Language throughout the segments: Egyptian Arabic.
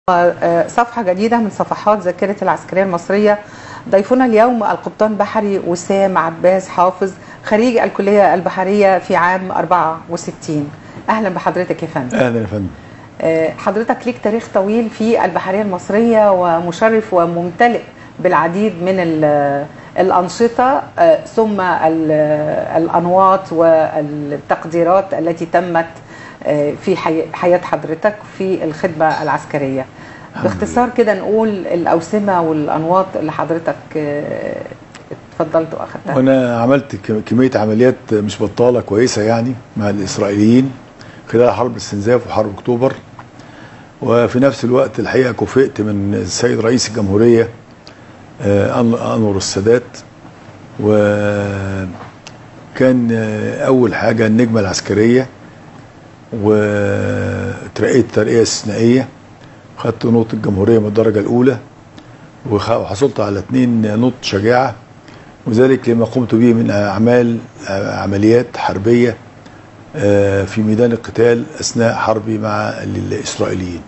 صفحة جديدة من صفحات ذاكرة العسكرية المصرية ضيفنا اليوم القبطان بحري وسام عباس حافظ خريج الكلية البحرية في عام 64 أهلا بحضرتك يا فندم اهلا يا فندم حضرتك ليك تاريخ طويل في البحرية المصرية ومشرف وممتلئ بالعديد من الأنشطة ثم الأنواط والتقديرات التي تمت في حياة حضرتك في الخدمة العسكرية باختصار كده نقول الأوسمة والأنواط اللي حضرتك اتفضلت واخدتها وانا عملت كميه عمليات مش بطاله كويسه يعني مع الاسرائيليين خلال حرب الاستنزاف وحرب اكتوبر وفي نفس الوقت الحقيقه كفئت من السيد رئيس الجمهوريه انور السادات وكان اول حاجه النجمه العسكريه وترقيت ترقيه استثنائيه خدت نوط الجمهوريه من الدرجه الاولى وحصلت على اثنين نوط شجاعه وذلك لما قمت به من اعمال عمليات حربيه في ميدان القتال اثناء حربي مع الاسرائيليين.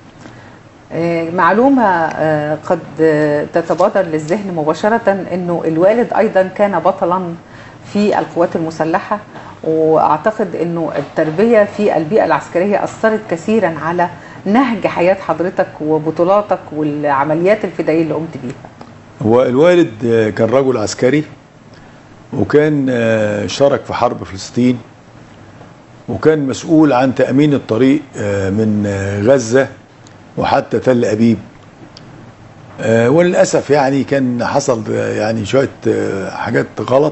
معلومه قد تتبادر للذهن مباشره انه الوالد ايضا كان بطلا في القوات المسلحه واعتقد انه التربيه في البيئه العسكريه اثرت كثيرا على نهج حياه حضرتك وبطولاتك والعمليات الفدائيه اللي قمت بيها. هو الوالد كان رجل عسكري وكان شارك في حرب فلسطين وكان مسؤول عن تأمين الطريق من غزة وحتى تل أبيب وللأسف يعني كان حصل يعني شوية حاجات غلط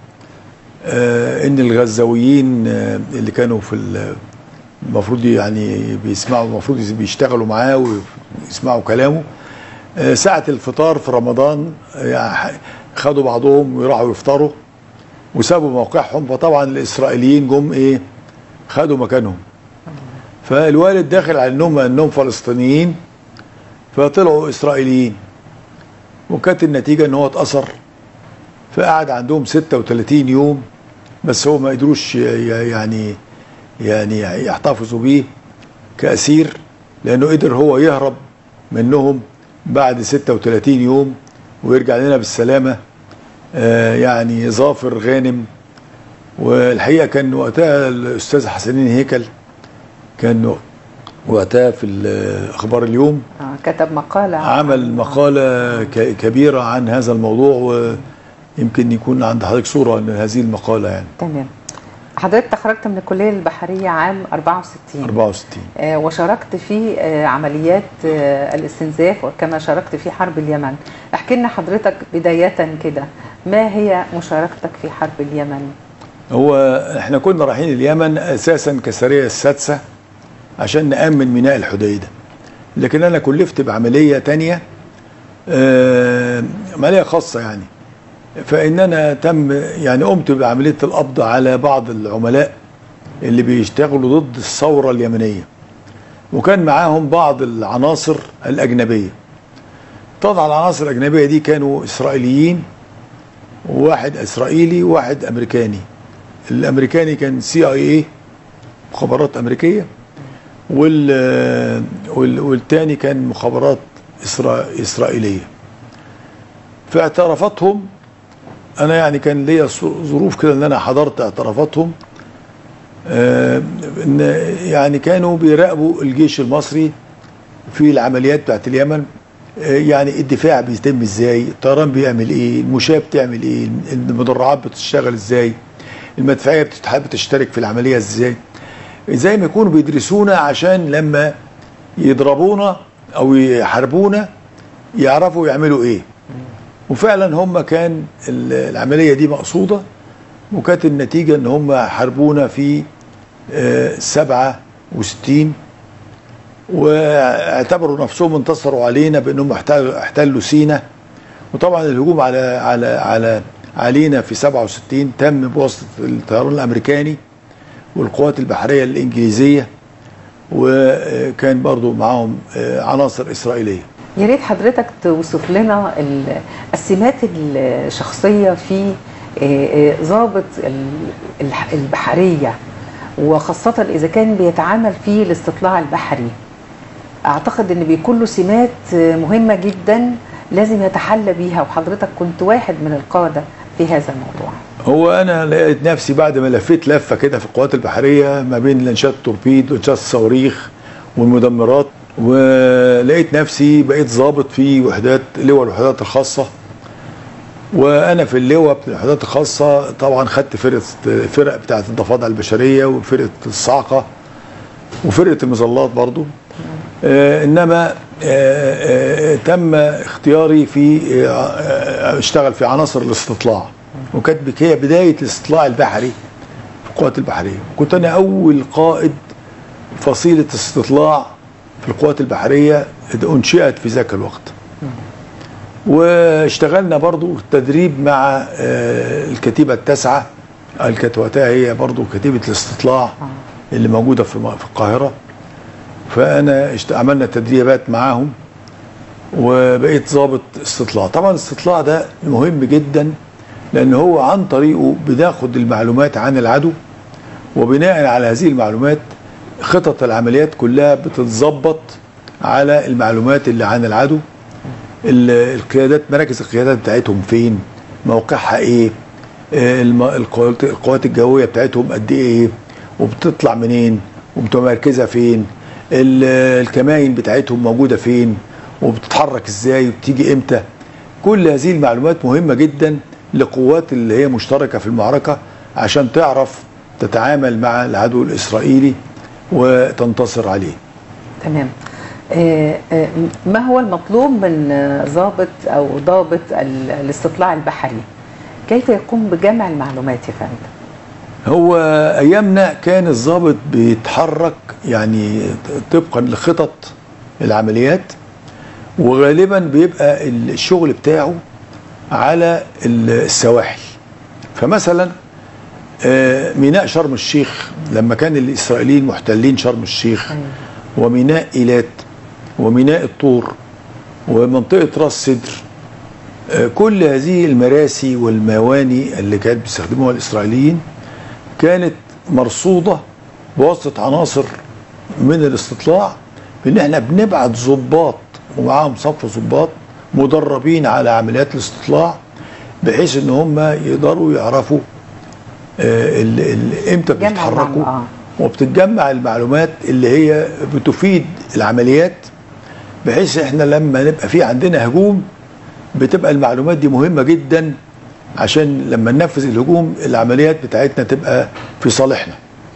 ان الغزاويين اللي كانوا في المفروض يعني بيسمعوا المفروض بيشتغلوا معاه ويسمعوا كلامه ساعة الفطار في رمضان خدوا بعضهم وراحوا يفطروا وسابوا موقعهم فطبعا الاسرائيليين جم ايه خدوا مكانهم فالوالد داخل على انهم انهم فلسطينيين فطلعوا اسرائيليين وكانت النتيجه ان هو اتأثر فقعد عندهم 36 يوم بس هو ما قدروش يعني يعني يحتفظوا بيه كأسير لأنه قدر هو يهرب منهم بعد 36 يوم ويرجع لنا بالسلامة آه يعني ظافر غانم والحقيقة كان وقتها الأستاذ حسنين هيكل كان وقتها في أخبار اليوم آه كتب مقالة عمل مقالة كبيرة عن هذا الموضوع ويمكن يكون عند حضرتك صورة من هذه المقالة يعني تمام حضرتك تخرجت من الكليه البحريه عام 64 64 آه وشاركت في آه عمليات آه الاستنزاف وكما شاركت في حرب اليمن احكي لنا حضرتك بدايه كده ما هي مشاركتك في حرب اليمن هو احنا كنا رايحين اليمن اساسا كسريه السادسه عشان نامن ميناء الحديده لكن انا كلفت بعمليه تانية عمليه خاصه يعني فان انا تم يعني قمت بعمليه القبض على بعض العملاء اللي بيشتغلوا ضد الثوره اليمنيه وكان معاهم بعض العناصر الاجنبيه طبعا العناصر الاجنبيه دي كانوا اسرائيليين وواحد اسرائيلي وواحد امريكاني الامريكاني كان سي اي اي مخابرات امريكيه وال والتاني كان مخابرات إسرا... اسرائيليه في اعترافاتهم انا يعني كان ليا ظروف كده ان انا حضرت اعترافاتهم آه ان يعني كانوا بيراقبوا الجيش المصري في العمليات بتاعت اليمن آه يعني الدفاع بيتم ازاي الطيران بيعمل ايه المشاة بتعمل ايه المدرعات بتشتغل ازاي المدفعيه بتشترك في العمليه ازاي زي ما يكونوا بيدرسونا عشان لما يضربونا او يحاربونا يعرفوا يعملوا ايه وفعلا هم كان العمليه دي مقصوده وكانت النتيجه ان هم حاربونا في سبعة وستين واعتبروا نفسهم انتصروا علينا بانهم احتلوا سينا وطبعا الهجوم على على على علينا في 67 تم بواسطه الطيران الامريكاني والقوات البحريه الانجليزيه وكان برضو معاهم عناصر اسرائيليه يا ريت حضرتك توصف لنا السمات الشخصيه في ضابط البحريه وخاصه اذا كان بيتعامل في الاستطلاع البحري اعتقد ان بيكون له سمات مهمه جدا لازم يتحلى بيها وحضرتك كنت واحد من القاده في هذا الموضوع هو انا لقيت نفسي بعد ما لفيت لفه كده في القوات البحريه ما بين لانشات التوربيد وانشات الصواريخ والمدمرات ولقيت نفسي بقيت ضابط في وحدات لواء الوحدات الخاصه وانا في اللواء بتاع الوحدات الخاصه طبعا خدت فرقه فرق بتاعه الضفادع البشريه وفرقه الصاعقه وفرقه المظلات برضو آه انما آه آه تم اختياري في آه آه، اشتغل في عناصر الاستطلاع وكانت هي بدايه الاستطلاع البحري في القوات البحريه كنت انا اول قائد فصيله استطلاع في القوات البحريه انشئت في ذاك الوقت واشتغلنا برضو التدريب مع آه، الكتيبة التاسعة الكانت وقتها هي برضو كتيبة الاستطلاع اللي موجودة في م- في القاهرة فأنا اشت- عملنا تدريبات معاهم وبقيت ضابط استطلاع طبعا الاستطلاع ده مهم جدا لأن هو عن طريقه بناخد المعلومات عن العدو وبناء على هذه المعلومات خطط العمليات كلها بتتظبط على المعلومات اللي عن العدو ال- القيادات مراكز القيادات بتاعتهم فين موقعها ايه آه، الم- القوات القوات الجويه بتاعتهم قد ايه وبتطلع منين ومتمركزه فين ال- الكمائن بتاعتهم موجوده فين وبتتحرك ازاي وبتيجي امتى كل هذه المعلومات مهمه جدا لقوات اللي هي مشتركه في المعركه عشان تعرف تتعامل مع العدو الاسرائيلي وتنتصر عليه تمام آه، آه، ما هو المطلوب من آه، ضابط او ضابط ال- الاستطلاع البحري كيف يقوم بجمع المعلومات يا فندم هو ايامنا كان الضابط بيتحرك يعني طبقا لخطط العمليات وغالبا بيبقى الشغل بتاعه على السواحل فمثلا آه، ميناء شرم الشيخ لما كان الاسرائيليين محتلين شرم الشيخ وميناء ايلات وميناء الطور ومنطقه راس سدر آه، كل هذه المراسي والمواني اللي كانت بيستخدموها الاسرائيليين كانت مرصوده بواسطه عناصر من الاستطلاع بان احنا بنبعت ضباط ومعاهم صف ضباط مدربين على عمليات الاستطلاع بحيث ان هم يقدروا يعرفوا آه، ال- ال- امتى جمع بيتحركوا المعلومات، آه. وبتتجمع المعلومات اللي هي بتفيد العمليات بحيث احنا لما نبقى في عندنا هجوم بتبقى المعلومات دي مهمه جدا عشان لما ننفذ الهجوم العمليات بتاعتنا تبقى في صالحنا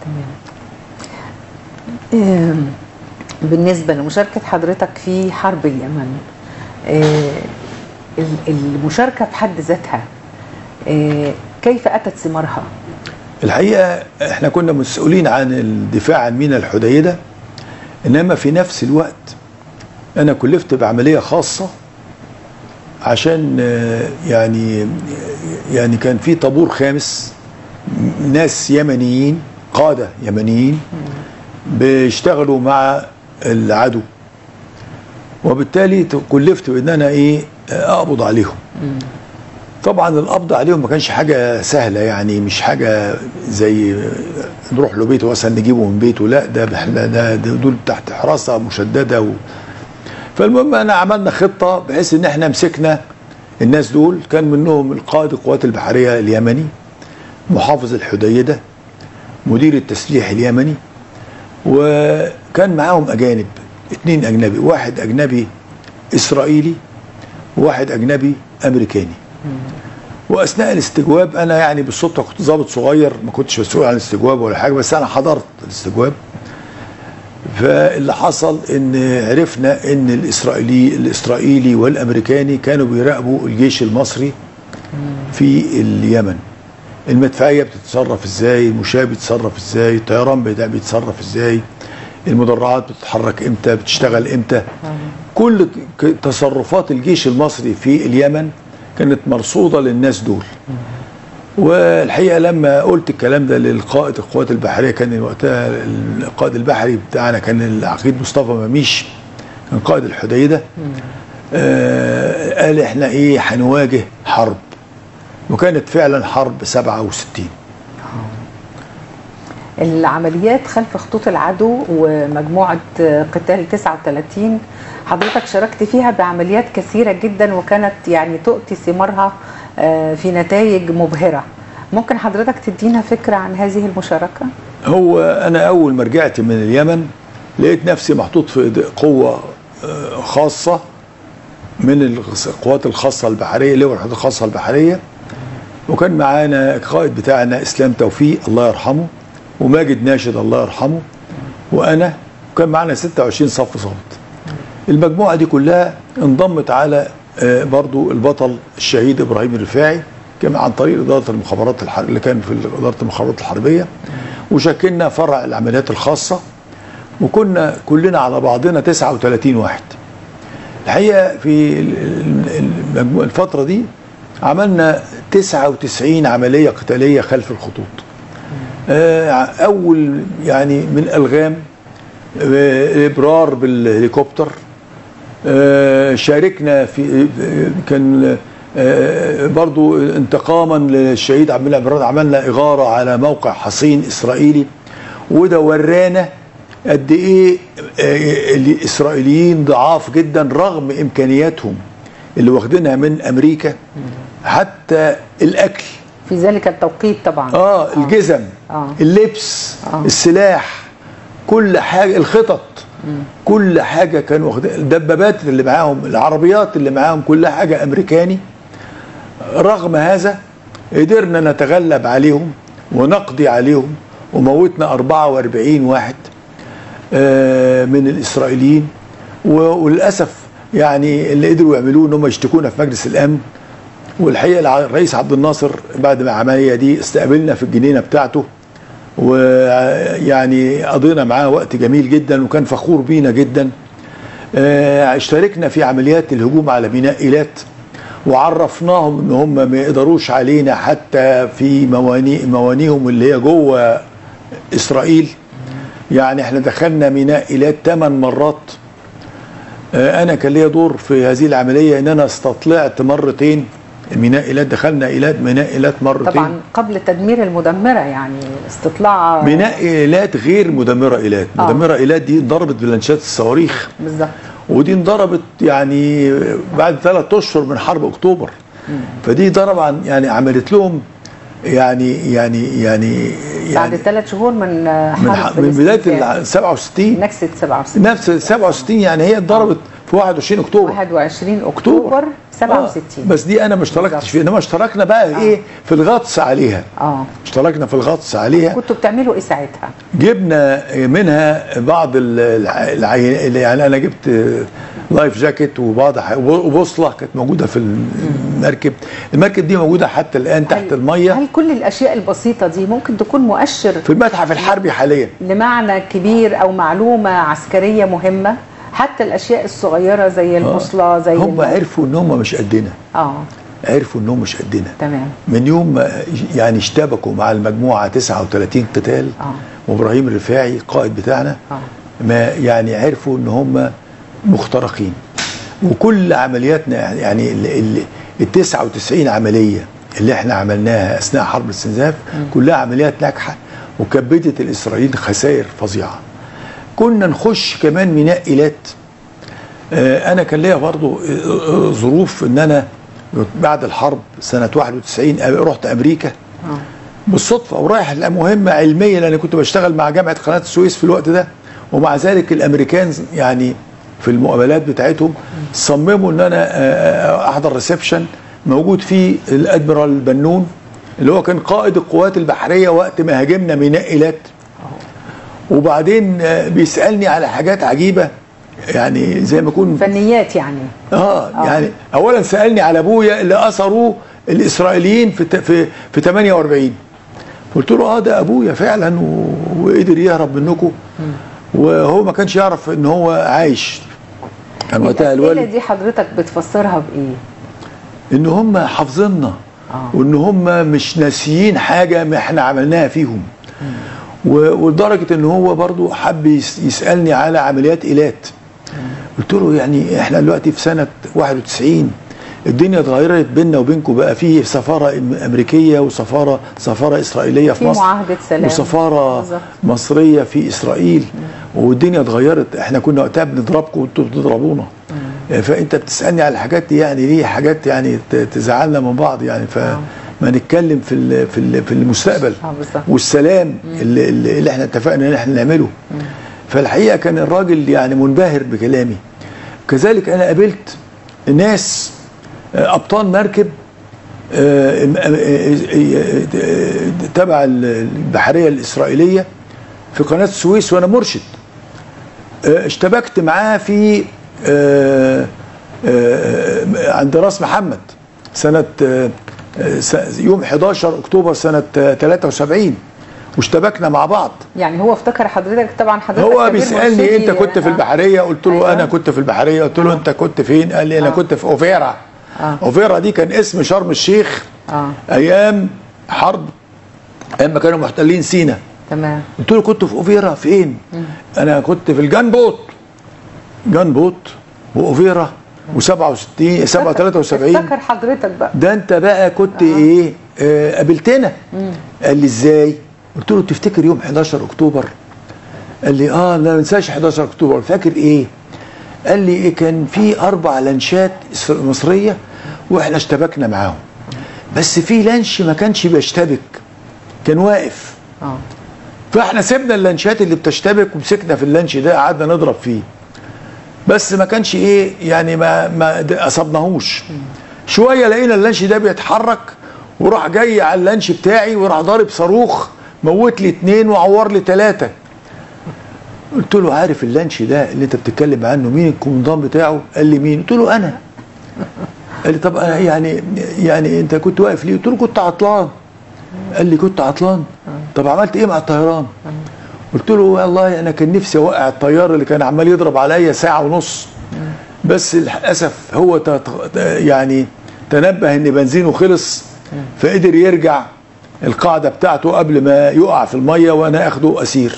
آم، بالنسبة لمشاركة حضرتك في حرب اليمن آه، ال- المشاركة بحد ذاتها آه، كيف أتت ثمارها؟ الحقيقه احنا كنا مسؤولين عن الدفاع عن ميناء الحديده انما في نفس الوقت انا كلفت بعمليه خاصه عشان آه، يعني يعني كان في طابور خامس م- ناس يمنيين قاده يمنيين بيشتغلوا مع العدو وبالتالي كلفت بان انا ايه آه، اقبض عليهم طبعا القبض عليهم ما كانش حاجه سهله يعني مش حاجه زي نروح له بيته مثلا نجيبه من بيته لا ده احنا ده ده دول تحت حراسه مشدده و... فالمهم انا عملنا خطه بحيث ان احنا مسكنا الناس دول كان منهم القائد القوات البحريه اليمني محافظ الحديده مدير التسليح اليمني وكان معاهم اجانب اتنين اجنبي واحد اجنبي اسرائيلي وواحد اجنبي امريكاني واثناء الاستجواب انا يعني بالصدفه كنت ضابط صغير ما كنتش مسؤول عن الاستجواب ولا حاجه بس انا حضرت الاستجواب فاللي حصل ان عرفنا ان الاسرائيلي الاسرائيلي والامريكاني كانوا بيراقبوا الجيش المصري في اليمن المدفعيه بتتصرف ازاي المشاة بيتصرف ازاي الطيران بتاع بيتصرف ازاي المدرعات بتتحرك امتى بتشتغل امتى كل ك- تصرفات الجيش المصري في اليمن كانت مرصوده للناس دول والحقيقه لما قلت الكلام ده للقائد القوات البحريه كان وقتها القائد البحري بتاعنا كان العقيد مصطفى مميش كان قائد الحديده آه قال احنا ايه هنواجه حرب وكانت فعلا حرب 67 العمليات خلف خطوط العدو ومجموعه قتال 39 حضرتك شاركت فيها بعمليات كثيره جدا وكانت يعني تؤتي ثمارها آه، في نتائج مبهره ممكن حضرتك تدينا فكره عن هذه المشاركه هو انا اول ما رجعت من اليمن لقيت نفسي محطوط في إيد- قوه آه، خاصه من الغس- القوات الخاصه البحريه اللي هو القوات الخاصه البحريه وكان معانا القائد بتاعنا اسلام توفيق الله يرحمه وماجد ناشد الله يرحمه وانا وكان معانا 26 صف ضابط المجموعه دي كلها انضمت على آه، برضو البطل الشهيد ابراهيم الرفاعي كان عن طريق اداره المخابرات الحر... اللي كان في اداره المخابرات الحربيه وشكلنا فرع العمليات الخاصه وكنا كلنا على بعضنا 39 واحد الحقيقه في ال- ال- المجموعة الفتره دي عملنا 99 عمليه قتاليه خلف الخطوط آه، اول يعني من الغام آه، ابرار بالهليكوبتر آه، شاركنا في آه، كان آه، برضو انتقاما للشهيد عبد الله عبد عملنا اغاره على موقع حصين اسرائيلي وده ورانا قد ايه آه، الاسرائيليين ضعاف جدا رغم امكانياتهم اللي واخدينها من امريكا حتى الاكل في ذلك التوقيت طبعا اه الجزم آه. اللبس آه. السلاح كل حاجه الخطط كل حاجه كانوا واخدين الدبابات اللي معاهم العربيات اللي معاهم كل حاجه امريكاني رغم هذا قدرنا نتغلب عليهم ونقضي عليهم وموتنا 44 واحد آه، من الاسرائيليين و- وللاسف يعني اللي قدروا يعملوه ان هم يشتكونا في مجلس الامن والحقيقه الع- الرئيس عبد الناصر بعد ما العمليه دي استقبلنا في الجنينه بتاعته ويعني قضينا معاه وقت جميل جدا وكان فخور بينا جدا آه، اشتركنا في عمليات الهجوم على بناء ايلات وعرفناهم ان هم ما يقدروش علينا حتى في مواني موانيهم اللي هي جوه اسرائيل يعني احنا دخلنا ميناء ايلات ثمان مرات آه، انا كان ليا دور في هذه العمليه ان انا استطلعت مرتين ميناء ايلات دخلنا ايلات ميناء ايلات مرتين طبعا قبل تدمير المدمره يعني استطلاع ميناء ايلات غير مدمره ايلات آه. مدمره ايلات دي انضربت بلانشات الصواريخ بالظبط ودي انضربت يعني بعد ثلاث اشهر من حرب اكتوبر فدي طبعا يعني عملت لهم يعني يعني يعني بعد يعني ثلاث شهور من من, حرب ح- من بدايه الاستنزاف. ال 67 نكسه 67 نفس 67 يعني هي اتضربت في 21 اكتوبر 21 اكتوبر 67 آه بس دي انا ما اشتركتش بالظبط. فيها انما اشتركنا بقى آه. ايه في الغطس عليها اه اشتركنا في الغطس عليها كنتوا بتعملوا ايه ساعتها؟ جبنا منها بعض العين يعني انا جبت لايف جاكيت وبعض ح- وبوصله كانت موجوده في المركب المركب دي موجوده حتى الان تحت هل- الميه هل كل الاشياء البسيطه دي ممكن تكون مؤشر في المتحف الحربي حاليا لمعنى كبير او معلومه عسكريه مهمه حتى الاشياء الصغيره زي البوصله زي هم الم- عرفوا ان هم مش قدنا اه عرفوا ان هم مش قدنا تمام من يوم ما يعني اشتبكوا مع المجموعه 39 قتال اه وابراهيم الرفاعي القائد بتاعنا اه ما يعني عرفوا ان هم مخترقين وكل عملياتنا يعني- يعني ال ال- ال 99 عمليه اللي احنا عملناها اثناء حرب الاستنزاف كلها عمليات ناجحه وكبدت الاسرائيليين خسائر فظيعه كنا نخش كمان ميناء ايلات آه، انا كان ليا برضو آه، آه، ظروف ان انا بعد الحرب سنه 91 رحت امريكا اه بالصدفه ورايح مهمه علميه لان كنت بشتغل مع جامعه قناه السويس في الوقت ده ومع ذلك الامريكان يعني في المقابلات بتاعتهم صمموا ان انا آه، احضر ريسبشن موجود فيه الادميرال بنون اللي هو كان قائد القوات البحريه وقت ما هاجمنا ميناء ايلات وبعدين آه، بيسالني على حاجات عجيبه يعني زي ما يكون فنيات يعني اه آه. يعني اولا سالني على ابويا اللي اثروه الاسرائيليين في الت- في في 48 قلت له اه ده ابويا فعلا و- وقدر يهرب منكم وهو ما كانش يعرف ان هو عايش كان وقتها الاسئله الوالد دي حضرتك بتفسرها بايه؟ ان هم حافظيننا آه. وان هم مش ناسيين حاجه ما احنا عملناها فيهم و- ولدرجه ان هو برضو حب يس- يسالني على عمليات ايلات قلت له يعني احنا دلوقتي في سنه 91 الدنيا اتغيرت بيننا وبينكم بقى في سفاره أم- امريكيه وسفاره سفاره اسرائيليه في في مصر معاهدة سلام. وسفاره بالظبط. مصريه في اسرائيل والدنيا اتغيرت احنا كنا وقتها بنضربكم وانتوا بتضربونا فانت بتسالني على الحاجات دي يعني ليه حاجات يعني ت- تزعلنا من بعض يعني فما نتكلم في ال- في ال- في المستقبل اه بالظبط والسلام اللي, اللي اللي احنا اتفقنا ان احنا نعمله فالحقيقه كان الراجل يعني منبهر بكلامي كذلك انا قابلت ناس آه، ابطال مركب آه، آه، آه، آه، آه، تبع البحريه الاسرائيليه في قناه السويس وانا مرشد آه، اشتبكت معاه في آه، آه، عند راس محمد سنه آه، آه، س- يوم 11 اكتوبر سنه آه، 73 واشتبكنا مع بعض يعني هو افتكر حضرتك طبعا حضرتك هو كبير بيسالني مرشدي، انت كنت في آه. البحريه قلت له أيوة. انا كنت في البحريه قلت له انت كنت فين قال لي انا آه. كنت في اوفيرا آه. اوفيرا دي كان اسم شرم الشيخ اه ايام حرب ايام ما كانوا محتلين سينا تمام قلت له كنت في اوفيرا فين انا كنت في الجان بوت جان بوت واوفيرا و67 7 73 افتكر حضرتك بقى ده انت بقى كنت ايه آه قابلتنا قال لي ازاي قلت له تفتكر يوم 11 اكتوبر قال لي اه لا ننساش 11 اكتوبر فاكر ايه قال لي إيه كان في اربع لانشات إسر- مصريه واحنا اشتبكنا معاهم بس في لانش ما كانش بيشتبك كان واقف اه فاحنا سيبنا اللانشات اللي بتشتبك ومسكنا في اللانش ده قعدنا نضرب فيه بس ما كانش ايه يعني ما ما د- اصبناهوش شويه لقينا اللانش ده بيتحرك وراح جاي على اللانش بتاعي وراح ضارب صاروخ موت لي اتنين وعور لي تلاته قلت له عارف اللانش ده اللي انت بتتكلم عنه مين الكومندان بتاعه قال لي مين قلت له انا قال لي طب أنا يعني يعني انت كنت واقف ليه قلت له كنت عطلان قال لي كنت عطلان طب عملت ايه مع الطيران قلت له والله انا كان نفسي اوقع الطيار اللي كان عمال يضرب عليا ساعه ونص بس للاسف هو تت- يعني تنبه ان بنزينه خلص فقدر يرجع القاعده بتاعته قبل ما يقع في الميه وانا اخده اسير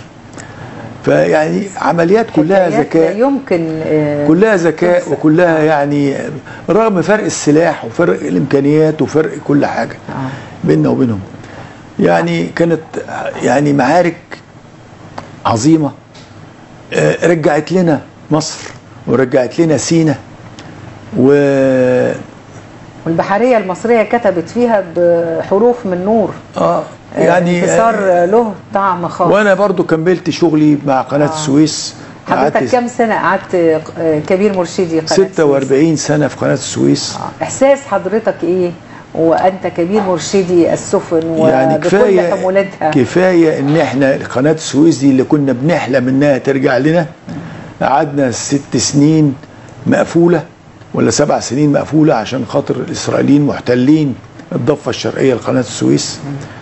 فيعني عمليات كلها حكايات لا ذكاء يمكن آه، كلها ذكاء تنسى. وكلها يعني رغم فرق السلاح وفرق الامكانيات وفرق كل حاجه آه. بيننا وبينهم يعني كانت يعني معارك عظيمه آه، رجعت لنا مصر ورجعت لنا سينا و والبحريه المصريه كتبت فيها بحروف من نور اه يعني يعني انتصار آه، له طعم خاص وانا برضو كملت شغلي مع قناه السويس حضرتك قعدت كم سنه قعدت آه، كبير مرشدي قناه السويس؟ 46 سنه في قناه السويس آه. احساس حضرتك ايه وانت كبير مرشدي السفن يعني وبكل كفايه حمولتها كفايه ان احنا قناه السويس دي اللي كنا بنحلم انها ترجع لنا قعدنا ست سنين مقفوله ولا سبع سنين مقفوله عشان خاطر الاسرائيليين محتلين الضفه الشرقيه لقناه السويس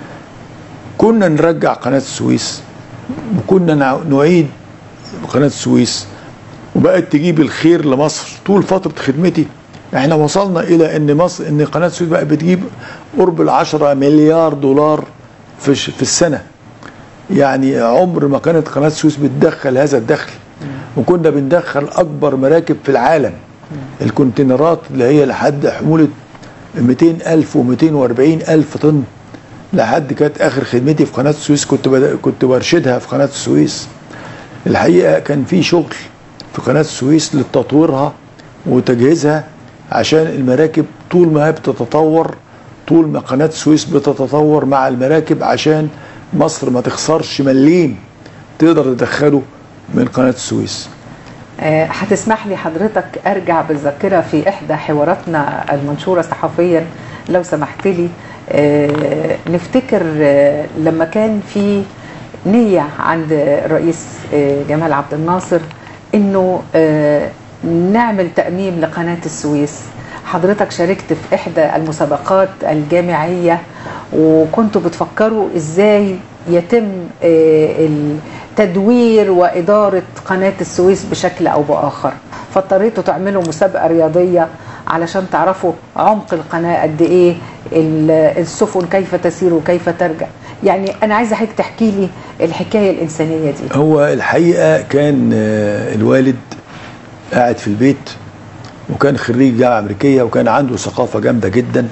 كنا نرجع قناه السويس وكنا نع- نعيد قناه السويس وبقت تجيب الخير لمصر طول فتره خدمتي احنا وصلنا الى ان مصر ان قناه السويس بقى بتجيب قرب ال 10 مليار دولار في ش- في السنه يعني عمر ما كانت قناه السويس بتدخل هذا الدخل وكنا بندخل اكبر مراكب في العالم الكونتينرات اللي هي لحد حموله 200 ألف و240 ألف طن لحد كانت آخر خدمتي في قناة السويس كنت بد... كنت برشدها في قناة السويس الحقيقة كان في شغل في قناة السويس لتطويرها وتجهيزها عشان المراكب طول ما هي بتتطور طول ما قناة السويس بتتطور مع المراكب عشان مصر ما تخسرش مليم تقدر تدخله من قناة السويس آه، هتسمح لي حضرتك ارجع بالذاكره في احدى حواراتنا المنشوره صحفيا لو سمحت لي آه، نفتكر آه، لما كان في نيه عند الرئيس آه، جمال عبد الناصر انه آه، نعمل تاميم لقناه السويس حضرتك شاركت في احدى المسابقات الجامعيه وكنتوا بتفكروا ازاي يتم آه، التدوير واداره قناه السويس بشكل او باخر فاضطريتوا تعملوا مسابقه رياضيه علشان تعرفوا عمق القناه قد ايه ال- السفن كيف تسير وكيف ترجع يعني انا عايزه حضرتك تحكي لي الحكايه الانسانيه دي هو الحقيقه كان آه، الوالد قاعد في البيت وكان خريج جامعه امريكيه وكان عنده ثقافه جامده جدا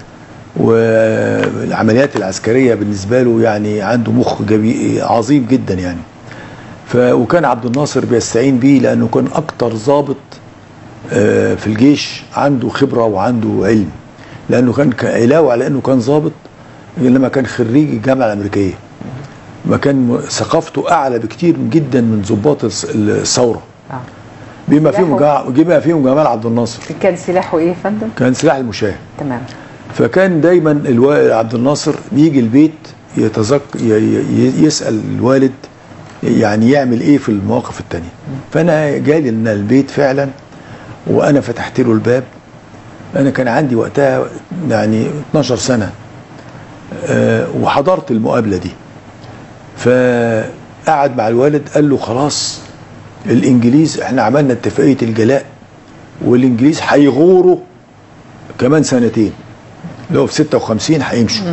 والعمليات العسكريه بالنسبه له يعني عنده مخ جبي عظيم جدا يعني ف وكان عبد الناصر بيستعين بيه لانه كان اكتر ضابط آه، في الجيش عنده خبره وعنده علم لانه كان ك- علاوه على انه كان ضابط انما كان خريج الجامعه الامريكيه ما كان م- ثقافته اعلى بكتير جدا من ضباط الس- الثوره آه. بما فيهم سلاحه- جا- بما فيهم جمال عبد الناصر كان سلاحه ايه يا فندم؟ كان سلاح المشاه تمام فكان دايما الوا... عبد الناصر يجي البيت يتذك ي... ي... يسال الوالد يعني يعمل ايه في المواقف التانية فانا جالي لنا البيت فعلا وانا فتحت له الباب انا كان عندي وقتها يعني 12 سنه أه وحضرت المقابله دي فقعد مع الوالد قال له خلاص الانجليز احنا عملنا اتفاقيه الجلاء والانجليز هيغوروا كمان سنتين اللي هو في 56 هيمشوا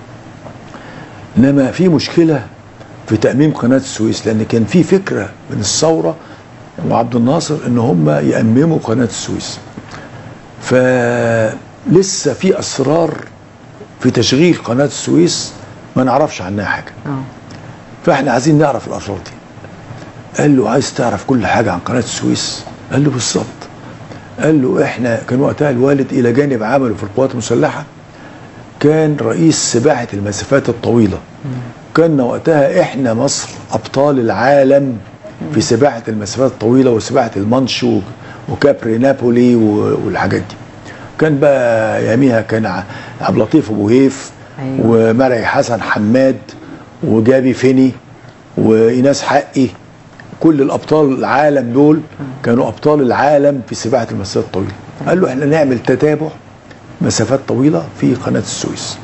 انما في مشكله في تاميم قناه السويس لان كان في فكره من الثوره وعبد الناصر ان هم يامموا قناه السويس فلسه في اسرار في تشغيل قناه السويس ما نعرفش عنها حاجه اه فاحنا عايزين نعرف الاسرار دي قال له عايز تعرف كل حاجه عن قناه السويس قال له بالظبط قال له احنا كان وقتها الوالد الى جانب عمله في القوات المسلحه كان رئيس سباحه المسافات الطويله كنا وقتها احنا مصر ابطال العالم في سباحه المسافات الطويله وسباحه المانش و- وكابري نابولي و- والحاجات دي كان بقى ياميها كان ع- عبد اللطيف ابو هيف أيوة. ومرعي حسن حماد وجابي فيني وايناس حقي كل الابطال العالم دول كانوا ابطال العالم في سباحه المسافات الطويله قال له احنا نعمل تتابع مسافات طويله في قناه السويس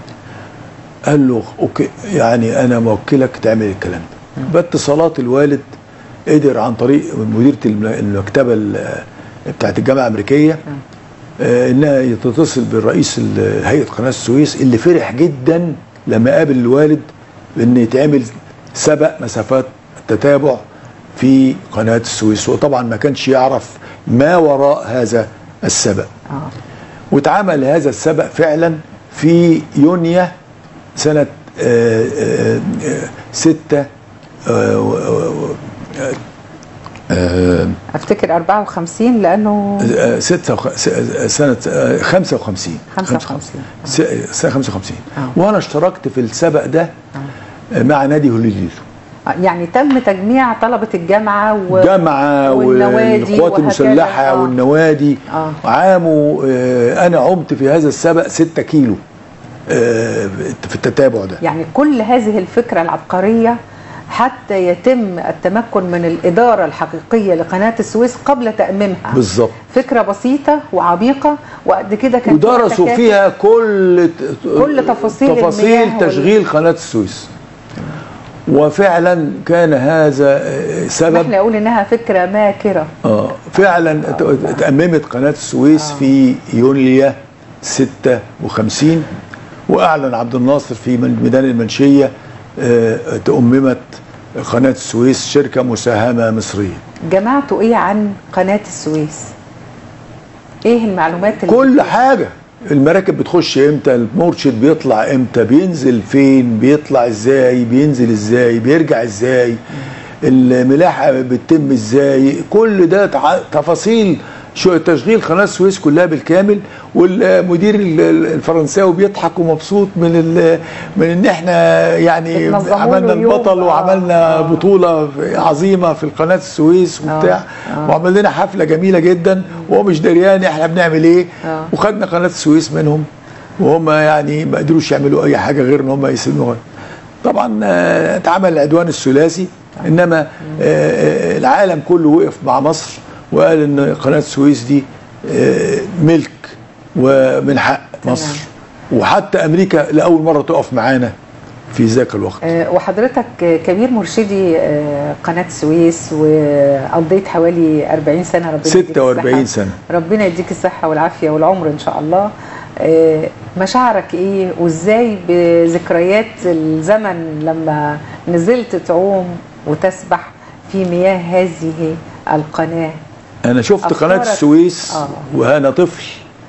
قال له اوكي يعني انا موكلك تعمل الكلام ده باتصالات الوالد قدر عن طريق مديره الم- المكتبه ال- بتاعت الجامعه الامريكيه آه، انها تتصل بالرئيس ال- هيئه قناه السويس اللي فرح جدا لما قابل الوالد بان يتعمل سبق مسافات التتابع في قناه السويس وطبعا ما كانش يعرف ما وراء هذا السبق اه واتعمل هذا السبق فعلا في يونيو سنة آه، آه، آه، ستة آه، و- آه، آه، افتكر 54 لانه آه، ستة وخ- س- آه، سنة آه، 55 55. س- سنة 55 آه. وأنا اشتركت في السبق ده آه، مع نادي هوليليل آه، يعني تم تجميع طلبة الجامعة و... جامعة والنوادي والقوات وهكذا. المسلحة آه. والنوادي آه. عاموا آه، أنا عمت في هذا السبق 6 كيلو آه، في التتابع ده يعني كل هذه الفكرة العبقرية حتى يتم التمكن من الإدارة الحقيقية لقناة السويس قبل تأميمها بالظبط فكرة بسيطة وعميقة وقد كده كان فيها ودرسوا تكاتف. فيها كل كل تفاصيل تفاصيل المياه وال- تشغيل قناة السويس وفعلا كان هذا آه، سبب احنا نقول انها فكرة ماكرة اه فعلا ات- اتأممت قناة السويس في يونيو 56 واعلن عبد الناصر في من- ميدان المنشية آه، تأممت قناة السويس شركة مساهمة مصرية جمعتوا ايه عن قناة السويس ايه المعلومات اللي كل حاجة المراكب بتخش امتى المرشد بيطلع امتى بينزل فين بيطلع ازاي بينزل ازاي بيرجع ازاي الملاحة بتتم ازاي كل ده تع- تفاصيل شو تشغيل قناة السويس كلها بالكامل والمدير ال- ال- الفرنساوي بيضحك ومبسوط من ال- من ان احنا يعني بتنظموا له عملنا يوم. البطل آه. وعملنا آه. بطولة في- في القناة السويس وبتاع آه. وعمل لنا حفلة جميلة جدا وهو مش دريان احنا بنعمل ايه آه. وخدنا قناه السويس منهم وهم يعني ما قدروش يعملوا اي حاجه غير ان هم يسلموا طبعا آه، اتعمل العدوان الثلاثي انما آه، آه، العالم كله وقف مع مصر وقال ان قناه السويس دي آه، ملك ومن حق مصر وحتى امريكا لاول مره تقف معانا في ذاك الوقت آه، وحضرتك آه، كبير مرشدي آه، قناة السويس وقضيت حوالي 40 سنة ربنا يديك 46 الصحة. سنة. ربنا يديك الصحة والعافية والعمر إن شاء الله آه، مشاعرك إيه وإزاي بذكريات الزمن لما نزلت تعوم وتسبح في مياه هذه القناة انا شفت قناه أفكارك- السويس آه. وانا طفل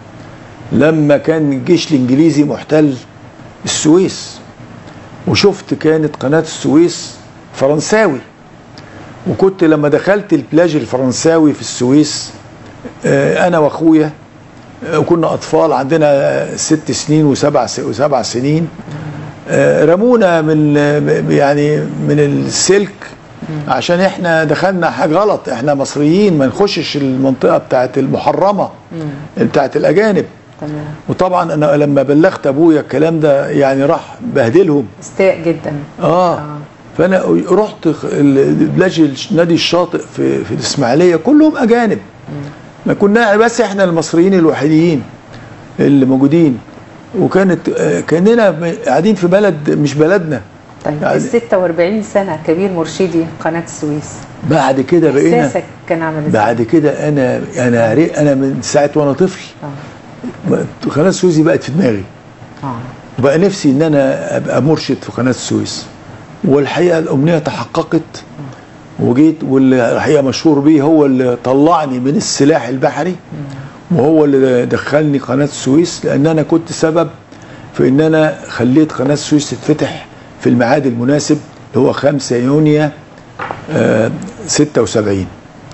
لما كان الجيش الانجليزي محتل السويس وشفت كانت قناه السويس فرنساوي وكنت لما دخلت البلاج الفرنساوي في السويس آه، انا واخويا آه، وكنا اطفال عندنا آه، ست سنين وسبع س- وسبع سنين آه، رمونا من آه، يعني من السلك عشان احنا دخلنا حاجه غلط احنا مصريين ما نخشش المنطقه بتاعت المحرمه بتاعت الاجانب تمام وطبعا انا لما بلغت ابويا الكلام ده يعني راح بهدلهم استاء جدا اه, آه. فانا رحت خ- ال- بلاج نادي الشاطئ في في الاسماعيليه كلهم اجانب ما كنا بس احنا المصريين الوحيدين اللي موجودين وكانت آه، كاننا ب- قاعدين في بلد مش بلدنا طيب يعني- ال 46 سنه كبير مرشدي قناه السويس بعد كده بقينا احساسك كان عامل ازاي؟ بعد كده انا انا عري- انا من ساعه وانا طفل اه قناه السويس دي بقت في دماغي اه وبقى نفسي ان انا ابقى مرشد في قناه السويس والحقيقه الامنيه تحققت وجيت واللي الحقيقه مشهور بيه هو اللي طلعني من السلاح البحري وهو اللي دخلني قناه السويس لان انا كنت سبب في ان انا خليت قناه السويس تتفتح في الميعاد المناسب اللي هو 5 يونيو آه 76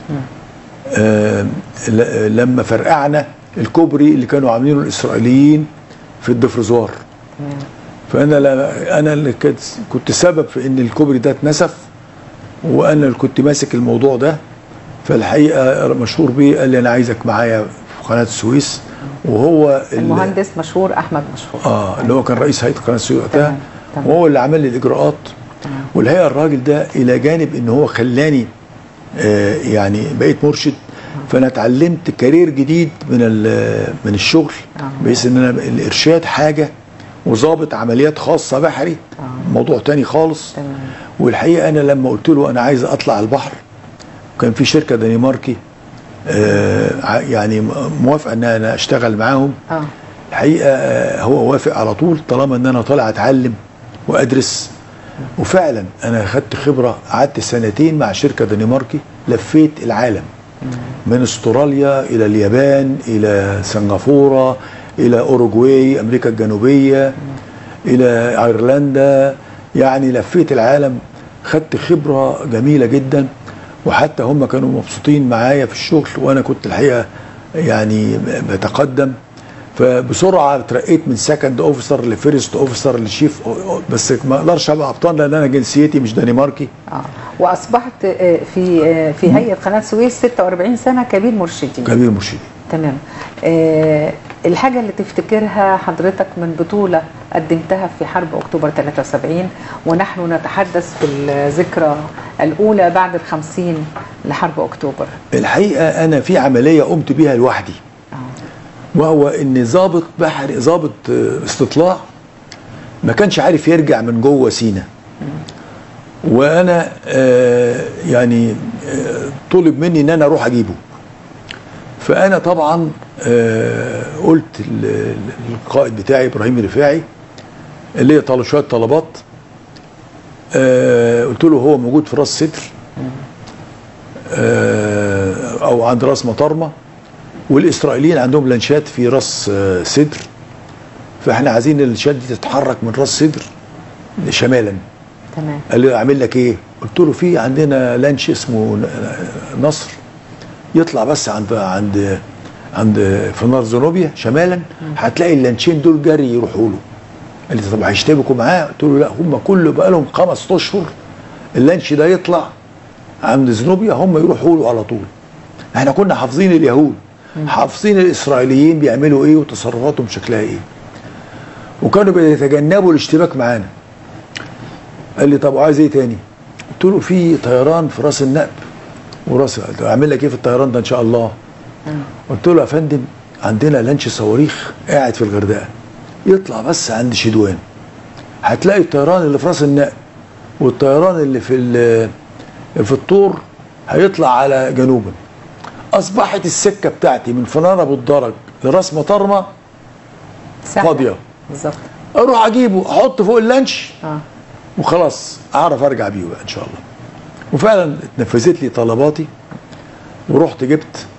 آه ل- لما فرقعنا الكوبري اللي كانوا عاملينه الاسرائيليين في الدفرزوار تمام فانا لا انا اللي كنت كنت سبب في ان الكوبري ده اتنسف وانا اللي كنت ماسك الموضوع ده فالحقيقه مشهور بيه قال لي انا عايزك معايا في قناه السويس وهو ال- المهندس مشهور احمد مشهور اه اللي هو كان رئيس هيئه قناه السويس وقتها تمام، تمام. وهو اللي عمل لي الاجراءات تمام. والحقيقه الراجل ده الى جانب ان هو خلاني آه يعني بقيت مرشد فانا اتعلمت كارير جديد من ال- من الشغل آه. بحيث ان انا الارشاد حاجه وظابط عمليات خاصه بحري آه. موضوع تاني خالص تمام والحقيقه انا لما قلت له انا عايز اطلع البحر كان في شركه دنماركي آه ع- يعني م- موافقه ان انا اشتغل معاهم اه الحقيقه آه، هو وافق على طول طالما ان انا طالع اتعلم وادرس وفعلا انا خدت خبره قعدت سنتين مع شركه دنماركي لفيت العالم من استراليا الى اليابان الى سنغافوره الى اوروجواي امريكا الجنوبيه الى ايرلندا يعني لفيت العالم خدت خبره جميله جدا وحتى هم كانوا مبسوطين معايا في الشغل وانا كنت الحقيقه يعني بتقدم فبسرعه اترقيت من سكند اوفيسر لفيرست اوفيسر لشيف بس ما اقدرش ابقى ابطال لان انا جنسيتي مش دنماركي اه واصبحت آه، في آه، في هيئه قناه السويس 46 سنه كبير مرشدين كبير مرشدي تمام آه الحاجة اللي تفتكرها حضرتك من بطولة قدمتها في حرب أكتوبر 73 ونحن نتحدث في الذكرى الأولى بعد الخمسين لحرب أكتوبر الحقيقه انا في عمليه قمت بيها لوحدي آه. وهو ان ضابط بحري ضابط آه، استطلاع ما كانش عارف يرجع من جوه سينا وانا آه، يعني آه، طلب مني ان انا اروح اجيبه فانا طبعا آه، قلت لل- للقائد بتاعي ابراهيم الرفاعي اللي هي طلب شويه طلبات آه، قلت له هو موجود في راس سدر آه، او عند راس مطرمه والاسرائيليين عندهم لانشات في راس آه، سدر فاحنا عايزين اللانشات دي تتحرك من راس سدر شمالا تمام قال لي اعمل لك ايه قلت له في عندنا لانش اسمه ن- نصر يطلع بس عند عند عند في نار زنوبيا شمالا هتلاقي اللانشين دول جري يروحوا له قال لي طب هيشتبكوا معاه قلت له لا هم كل بقى لهم خمس اشهر اللانش ده يطلع عند زنوبيا هم يروحوا له على طول احنا كنا حافظين اليهود حافظين الاسرائيليين بيعملوا ايه وتصرفاتهم شكلها ايه وكانوا بيتجنبوا الاشتباك معانا قال لي طب عايز ايه تاني قلت له في طيران في راس النقب وراس قلت له اعمل لك ايه في الطيران ده ان شاء الله قلت له يا فندم عندنا لانش صواريخ قاعد في الغردقه يطلع بس عند شدوان هتلاقي الطيران اللي في راس النقب والطيران اللي في ال- في الطور هيطلع على جنوبا اصبحت السكه بتاعتي من فنان ابو الدرج لراس مطرمه سهلة. فاضية. بالظبط اروح اجيبه احط فوق اللانش اه وخلاص اعرف ارجع بيه بقى ان شاء الله وفعلا اتنفذت لي طلباتي ورحت جبت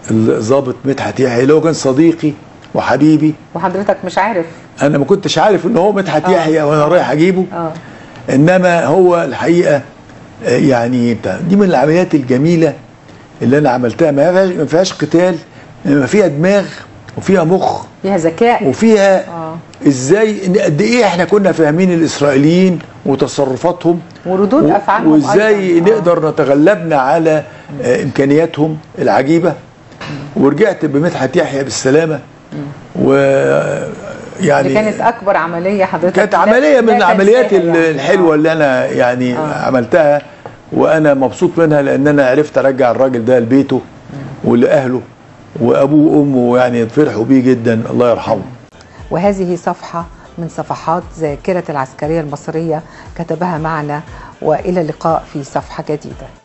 الضابط مدحت يحيى اللي هو كان صديقي وحبيبي وحضرتك مش عارف انا ما كنتش عارف ان هو مدحت آه. يحيى وانا رايح اجيبه اه انما هو الحقيقه آه، يعني بتاع دي من العمليات الجميله اللي انا عملتها ما فيهاش ما فيهاش قتال انما فيها دماغ وفيها مخ فيها ذكاء وفيها اه ازاي إن قد ايه احنا كنا فاهمين الاسرائيليين وتصرفاتهم وردود و- افعالهم وازاي أيضاً. آه. نقدر نتغلبنا على آه، امكانياتهم العجيبه ورجعت بمدحت يحيى بالسلامه و يعني دي كانت اكبر عمليه حضرتك كانت لا- عمليه لا من العمليات تنساها يعني. الحلوه آه. اللي انا يعني آه. عملتها وانا مبسوط منها لان انا عرفت ارجع الراجل ده لبيته ولاهله وابوه وامه يعني فرحوا بيه جدا الله يرحمه وهذه صفحة من صفحات ذاكرة العسكرية المصرية كتبها معنا وإلى اللقاء في صفحة جديدة